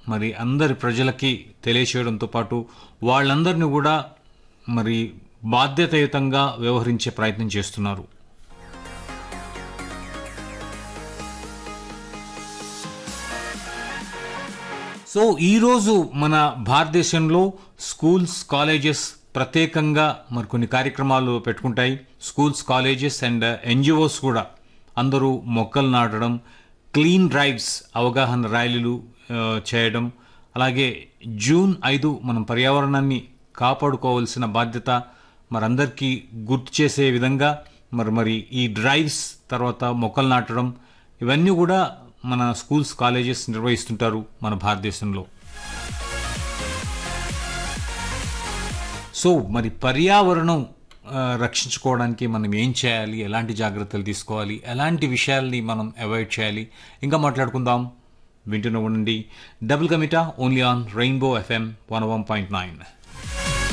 మరి అందరి ప్రజలకి తెలియచేయడంతో పాటు వాళ్ళందరినీ కూడా మరి బాధ్యతాయుతంగా వ్యవహరించే ప్రయత్నం చేస్తున్నారు సో ఈరోజు మన భారతదేశంలో స్కూల్స్ కాలేజెస్ ప్రత్యేకంగా మరి కొన్ని కార్యక్రమాలు పెట్టుకుంటాయి స్కూల్స్ కాలేజెస్ అండ్ ఎన్జిఓస్ కూడా అందరూ మొక్కలు నాటడం క్లీన్ డ్రైవ్స్ అవగాహన ర్యాలీలు ఆ, చేయడం అలాగే జూన్ ఐదు మనం పర్యావరణాన్ని కాపాడుకోవాల్సిన బాధ్యత మరందరికీ గుర్తు చేసే విధంగా మరి మరి ఈ డ్రైవ్స్ తర్వాత మొక్కలు నాటడం ఇవన్నీ కూడా మన స్కూల్స్ కాలేజెస్ నిర్వహిస్తుంటారు మన భారతదేశంలో సో మరి పర్యావరణం ఆ, రక్షించుకోవడానికి మనం ఏం చేయాలి ఎలాంటి జాగ్రత్తలు తీసుకోవాలి ఎలాంటి విషయాల్ని మనం అవాయిడ్ చేయాలి ఇంకా మాట్లాడుకుందాం వింటూనే ఉండండి డబుల్ కమిటా only on rainbow FM one one point nine